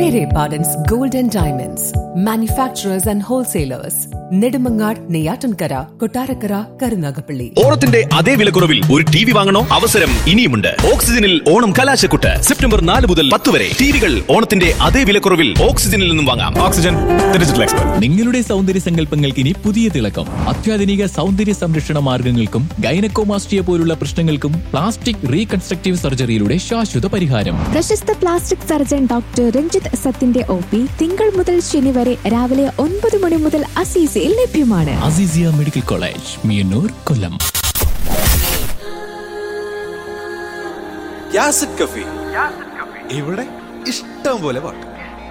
Pere Pardon's Gold and Diamonds, manufacturers and wholesalers, Nedumangad, Neyatankara, Kotarakara, Karunagapalli. ഓണത്തിന്റെ അതേ വിലക്കുറവിൽ ഒരു ടി വി വാങ്ങണോ അവസരം ഇനിയുമുണ്ട് ഓക്സിജനിൽ ഓണം കലാശക്കുട്ട് സെപ്റ്റംബർ നാല് മുതൽ പത്ത് വരെ ടിവികൾ ഓണത്തിന്റെ അതേ വിലക്കുറവിൽ ഓക്സിജനിൽ നിന്നും വാങ്ങാം ഓക്സിജൻ ഡിജിറ്റൽ എക്സ്പെർട്ട് നിങ്ങളുടെ സൗന്ദര്യ സങ്കല്പങ്ങൾക്ക് ഇനി പുതിയ തിളക്കം അത്യാധുനിക സൗന്ദര്യ സംരക്ഷണ മാർഗങ്ങൾക്കും ഗൈനക്കോമാസ്റ്റിയ പോലുള്ള പ്രശ്നങ്ങൾക്കും പ്ലാസ്റ്റിക് റീകൺസ്ട്രക്റ്റീവ് സർജറിയിലൂടെ ശാശ്വത പരിഹാരം പ്രശസ്ത പ്ലാസ്റ്റിക് സർജൻ ഡോക്ടർ രഞ്ജിത്ത് സത്തിന്റെ ഒ പി തിങ്കൾ മുതൽ ശനി വരെ രാവിലെ ഒൻപത് മണി മുതൽ അസീസയിൽ ലഭ്യമാണ് അസീസിയ മെഡിക്കൽ കോളേജ് മിയന്നൂർ കൊല്ലം യാസിഡ് കഫി ഇവിടെ ഇഷ്ടം പോലെ പാട്ട്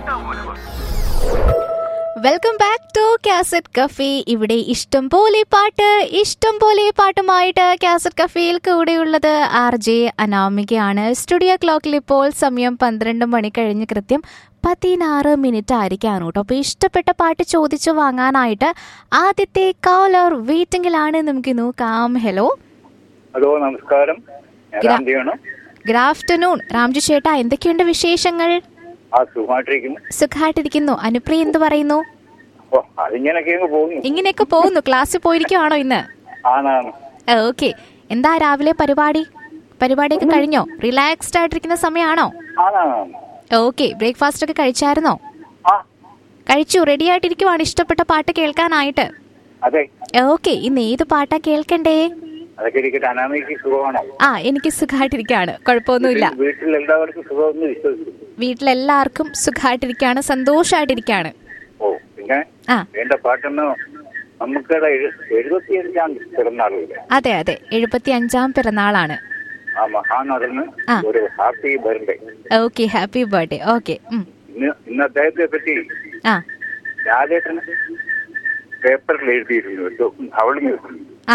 welcome back to cassette cafe ഇവിടെ ഇഷ്ടം പോലെ പാട്ട് ഇഷ്ടം പോലെ പാട്ടുമായിട്ട് കാസറ്റ് കഫേയിൽ കൂടെയുള്ളത് ആർ ജെ അനാമികയാണ് സ്റ്റുഡിയോ ക്ലോക്കിൽ ഇപ്പോൾ സമയം പന്ത്രണ്ട് മണി കഴിഞ്ഞ് കൃത്യം പതിനാറ് മിനിറ്റ് ആയിരിക്കാണ് കേട്ടോ അപ്പോൾ ഇഷ്ടപ്പെട്ട പാട്ട് ചോദിച്ചു വാങ്ങാനായിട്ട് ആദ്യത്തെ കോളർ വെയിറ്റിംഗിലാണ് നമുക്ക് നോക്കാം ഹലോ ഹലോ നമസ്കാരം ഞാൻ ഗ്രാ- രാംജിയാണ് ഗുഡ് ആഫ്റ്റർനൂൺ രാംജു ചേട്ടാ എന്തൊക്കെയുണ്ട് വിശേഷങ്ങൾ ആ സുഖമായിട്ടിരിക്കുന്നു സുഖമായിട്ടിരിക്കുന്നു അനുപ്രിയ എന്ത് പറയുന്നു ഓ അതിങ്ങനൊക്കെ അങ്ങ് പോകുന്നു ഇങ്ങനെയൊക്കെ പോകുന്നു ക്ലാസ്സിൽ പോയിരിക്കുവാണോ ഇന്ന് ആണാണ് ഓക്കെ എന്താ രാവിലെ പരിപാടി പരിപാടിയൊക്കെ കഴിഞ്ഞോ റിലാക്സ്ഡ് ആയിട്ടിരിക്കുന്ന സമയമാണോ ആണാണ് ഓക്കെ ബ്രേക്ക്ഫാസ്റ്റ് ഒക്കെ കഴിച്ചായിരുന്നോ ആ കഴിച്ചു റെഡി ആയിട്ടിരിക്കുവാണ് ഇഷ്ടപ്പെട്ട പാട്ട് കേൾക്കാനായിട്ട് അതെ ഓക്കെ ഇന്ന് ഏത് പാട്ടാ കേൾക്കണ്ടേ അതൊക്കെ ഇരിക്കട്ടെ അനാമിക്ക് സുഖമാണോ ആ എനിക്ക് സുഖമായിട്ടിരിക്കാണ് കുഴപ്പമൊന്നുമില്ല വീട്ടിൽ എല്ലാവർക്കും സുഖമെന്ന് വിശ്വസിക്കുന്നു വീട്ടിലെല്ലാവർക്കും സുഖമായിട്ടിരിക്കാണ് സന്തോഷമായിട്ടിരിക്കാണ് ഓ പിന്നെ ആ വേണ്ട പാട്ടൊന്ന് നമുക്കിടെ എഴുപത്തിയഞ്ചാം പിറന്നാളില്ല അതെ അതെ എഴുപത്തി അഞ്ചാം പിറന്നാളാണ് ആ മഹാനടന് ആ. ഒരു happy birthday okay happy birthday okay ഇന്ന് ഇന്ന് അദ്ദേഹത്തെ പറ്റി ആ രാജേട്ടൻ പേപ്പറിൽ എഴുതിയിരുന്നു കേട്ടോ അവൾ ആ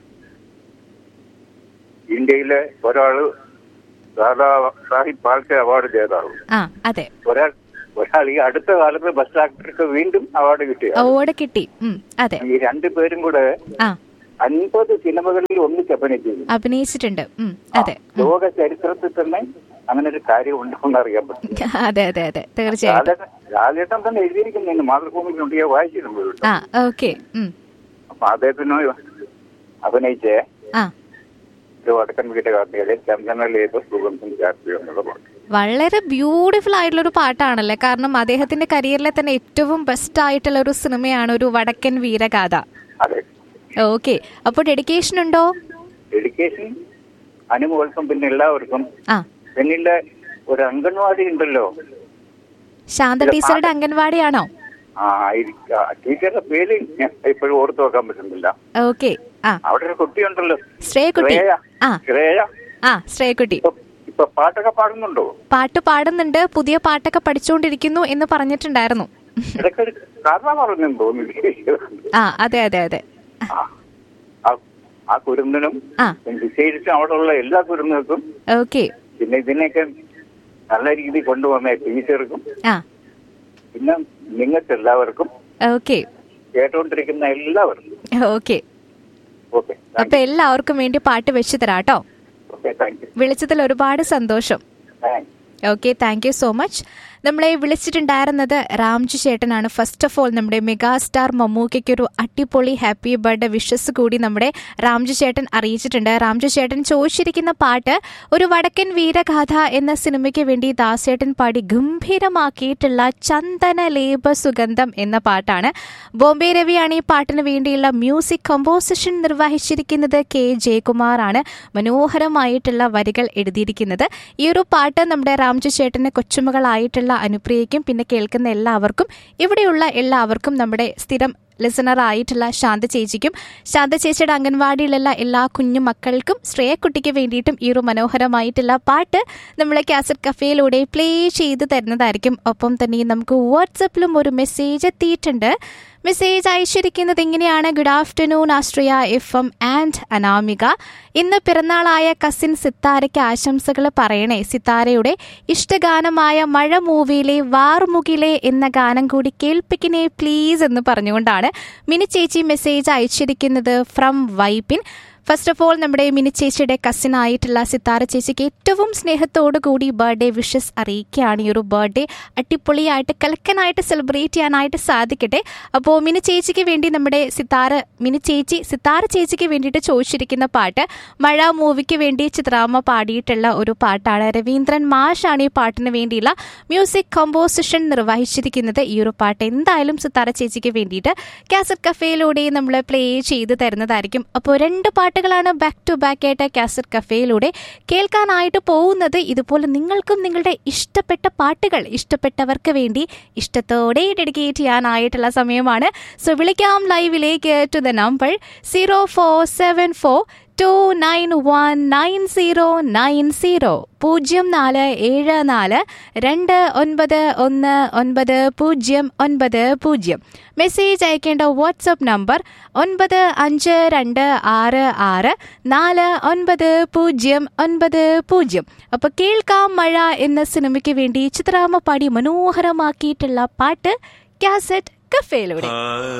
ഇന്ത്യയിലെ ഒരാള് ദാദാ സാഹിബ് ഫാൽക്കെ അവാർഡ് ജേതാവ് ആ അതെ ഒരാൾ ഒരാൾ ഈ അടുത്ത കാലത്ത് ബെസ്റ്റ് ആക്ടർക്ക് വീണ്ടും അവാർഡ് കിട്ടിയ അവാർഡ് കിട്ടി ഉം, അതെ ഈ രണ്ടു പേരും കൂടെ ആ അൻപത് സിനിമകളിൽ ഒന്നിച്ച് അഭിനയിച്ചിരുന്നു അഭിനയിച്ചിട്ടുണ്ട് ഉം, അതെ ഉം. ലോക ചരിത്രത്തിൽ തന്നെ അങ്ങനെ ഒരു കാര്യം ഉണ്ടെന്ന് അറിയാൻ പറ്റും അതെ അതെ അതെ തീർച്ചയായിട്ടും ലാലേട്ടൻ ലാലേട്ടൻ തന്നെ എഴുതിയിരിക്കുന്നു മാതൃഭൂമിയിലുണ്ട് ഞാൻ വായിച്ചിട്ടുണ്ട് ആ ഓക്കെ അപ്പൊ അദ്ദേഹത്തിന് അഭിനയിച്ച ആ ഒരു വടക്കൻ വീട്ടുകാർത്തികളെ ചന്ദനലേപ സുഖം ചാർത്തി എന്നുള്ള പാട്ട് വളരെ ബ്യൂട്ടിഫുൾ ആയിട്ടുള്ള ഒരു പാട്ടാണല്ലേ കാരണം അദ്ദേഹത്തിന്റെ കരിയറിലെ തന്നെ ഏറ്റവും ബെസ്റ്റ് ആയിട്ടുള്ള ഒരു സിനിമയാണ് ഒരു വടക്കൻ വീരഗാഥ അതെ ഓക്കെ അപ്പോൾ ഡെഡിക്കേഷൻ ഉണ്ടോ ഡെഡിക്കേഷൻ അനുമോൾക്കും പിന്നെ എല്ലാവർക്കും ആ പിന്നിലെ ഒരു അംഗൻവാടി ഉണ്ടല്ലോ ശാന്ത ടീച്ചറുടെ അംഗൻവാടിയാണോ ആ ആയിരിക്ക- ആ ടീച്ചറുടെ പേര് ഞാൻ ഇപ്പോഴും ഓർത്തു വെക്കാൻ പറ്റുന്നില്ല ഓക്കെ ആ അവിടെ ഒരു കുട്ടിയുണ്ടല്ലോ ശ്രേയക്കുട്ടി ശ്രേയ ആ ശ്രേയ ആ ശ്രേയക്കുട്ടി ഇപ്പൊ ഇപ്പൊ പാട്ടൊക്കെ പാടുന്നുണ്ടോ പാട്ട് പാടുന്നുണ്ട് പുതിയ പാട്ടൊക്കെ പഠിച്ചുകൊണ്ടിരിക്കുന്നു എന്ന് പറഞ്ഞിട്ടുണ്ടായിരുന്നു ഇടയ്ക്ക് ഒരു കഥ പറഞ്ഞെന്ന് തോന്നുന്നു ആ അതെ അതെ അതെ ആ, ആ- ആ കുരുന്നിനും ആ വിശേഷിച്ചും അവിടെയുള്ള എല്ലാ കുരുന്നുകൾക്കും ഓക്കെ പിന്നെ ഇതിനെയൊക്കെ നല്ല രീതിയിൽ കൊണ്ടുവന്ന ടീച്ചർക്കും ആ പിന്നെ നിങ്ങൾക്ക് എല്ലാവർക്കും ഓക്കെ കേട്ടോണ്ടിരിക്കുന്ന എല്ലാവർക്കും ഓക്കെ ഓക്കെ അപ്പൊ എല്ലാവർക്കും വേണ്ടി പാട്ട് വെച്ച് തരാട്ടോ ഓക്കെ താങ്ക് യു വിളിച്ചതിൽ ഒരുപാട് സന്തോഷം thanks okay thank you so much നമ്മളെ വിളിച്ചിട്ടുണ്ടായിരുന്നത് രാംജി ചേട്ടനാണ് ഫസ്റ്റ് ഓഫ് ഓൾ നമ്മുടെ മെഗാ സ്റ്റാർ മമ്മൂക്കയ്ക്ക് ഒരു അടിപൊളി ഹാപ്പി ബർത്ത്ഡേ വിഷസ് കൂടി നമ്മുടെ രാംജി ചേട്ടൻ അറിയിച്ചിട്ടുണ്ട് രാംജി ചേട്ടൻ ചോദിച്ചിരിക്കുന്ന പാട്ട് ഒരു വടക്കൻ വീരഗാഥ എന്ന സിനിമയ്ക്ക് വേണ്ടി ദാസേട്ടൻ പാടി ഗംഭീരമാക്കിയിട്ടുള്ള ചന്ദന ലേപ സുഗന്ധം എന്ന പാട്ടാണ് ബോംബെ രവിയാണ് ഈ പാട്ടിന് വേണ്ടിയുള്ള മ്യൂസിക് കമ്പോസിഷൻ നിർവഹിച്ചിരിക്കുന്നത് കെ ജയകുമാർ ആണ് മനോഹരമായിട്ടുള്ള വരികൾ എഴുതിയിരിക്കുന്നത് ഈ ഒരു പാട്ട് നമ്മുടെ രാംജി ചേട്ടന് കൊച്ചുമകളായിട്ടുള്ള അനുപ്രിയയ്ക്കും പിന്നെ കേൾക്കുന്ന എല്ലാവർക്കും ഇവിടെയുള്ള എല്ലാവർക്കും നമ്മുടെ സ്ഥിരം ലിസണർ ആയിട്ടുള്ള ശാന്ത ചേച്ചിക്കും ശാന്ത ചേച്ചിയുടെ അംഗൻവാടിയിലുള്ള എല്ലാ കുഞ്ഞു മക്കൾക്കും ശ്രേയക്കുട്ടിക്ക് വേണ്ടിയിട്ടും ഈ ഒരു മനോഹരമായിട്ടുള്ള പാട്ട് നമ്മളെ കാസറ്റ് കഫേയിലൂടെ പ്ലേ ചെയ്ത് തരുന്നതായിരിക്കും ഒപ്പം തന്നെ നമുക്ക് വാട്സപ്പിലും ഒരു മെസ്സേജ് എത്തിയിട്ടുണ്ട് മെസ്സേജ് അയച്ചിരിക്കുന്നത് ഇങ്ങനെയാണ് ഗുഡ് ആഫ്റ്റർനൂൺ ആസ്ട്രിയ എഫ് എം ആൻഡ് അനാമിക ഇന്ന് പിറന്നാളായ കസിൻ സിത്താരയ്ക്ക് ആശംസകൾ പറയണേ സിത്താരയുടെ ഇഷ്ടഗാനമായ മഴ മൂവിയിലെ വാർമുകിലെ എന്ന ഗാനം കൂടി കേൾപ്പിക്കണേ പ്ലീസ് എന്ന് പറഞ്ഞുകൊണ്ടാണ് മിനി ചേച്ചി മെസ്സേജ് അയച്ചിരിക്കുന്നത് from Vypin first of all നമ്മുടെ മിനി ചേച്ചിയുടെ കസിൻ ആയിട്ടുള്ള സിത്താര ചേച്ചിക്ക് ഏറ്റവും സ്നേഹത്തോടു കൂടി ബർത്ത്ഡേ വിഷസ് അറിയിക്കുകയാണ് ഈ ഒരു ബർത്ത്ഡേ അടിപൊളിയായിട്ട് കലക്കനായിട്ട് സെലിബ്രേറ്റ് ചെയ്യാനായിട്ട് സാധിക്കട്ടെ അപ്പോൾ മിനി ചേച്ചിക്ക് വേണ്ടി നമ്മുടെ സിത്താര മിനി ചേച്ചി സിത്താര ചേച്ചിക്ക് വേണ്ടിയിട്ട് ചോദിച്ചിരിക്കുന്ന പാട്ട് മഴ മൂവിക്ക് വേണ്ടി ചിത്രാമ്മ പാടിയിട്ടുള്ള ഒരു പാട്ടാണ് രവീന്ദ്രൻ മാഷാണ് ഈ പാട്ടിന് വേണ്ടിയുള്ള മ്യൂസിക് കമ്പോസിഷൻ നിർവഹിച്ചിരിക്കുന്നത് ഈ ഒരു പാട്ട് എന്തായാലും സിത്താര ചേച്ചിക്ക് വേണ്ടിയിട്ട് കാസറ്റ് കഫേയിലൂടെ നമ്മൾ പ്ലേ ചെയ്ത് തരുന്നതായിരിക്കും അപ്പോൾ രണ്ട് പാട്ടുകളാണ് ബാക്ക് ടു ബാക്ക് ആയിട്ട് കാസറ്റ് കഫേയിലൂടെ കേൾക്കാനായിട്ട് പോകുന്നത് ഇതുപോലെ നിങ്ങൾക്കും നിങ്ങളുടെ ഇഷ്ടപ്പെട്ട പാട്ടുകൾ ഇഷ്ടപ്പെട്ടവർക്ക് വേണ്ടി ഇഷ്ടത്തോടെ ഡെഡിക്കേറ്റ് ചെയ്യാനായിട്ടുള്ള സമയമാണ് സോ വിളിക്കാം ലൈവിലേക്ക് to the number zero four seven four two nine one nine zero nine zero പൂജ്യം നാല് ഏഴ് നാല് രണ്ട് ഒൻപത് ഒന്ന് ഒൻപത് പൂജ്യം ഒൻപത് പൂജ്യം മെസ്സേജ് അയക്കേണ്ട വാട്സപ്പ് നമ്പർ ഒൻപത് അഞ്ച് രണ്ട് ആറ് ആറ് നാല് ഒൻപത് പൂജ്യം ഒൻപത് പൂജ്യം അപ്പോൾ കേൾക്കാം മഴ എന്ന സിനിമയ്ക്ക് വേണ്ടി ചിത്രാമ്മ പാടി മനോഹരമാക്കിയിട്ടുള്ള പാട്ട് കാസറ്റ് കഫേയിലൂടെ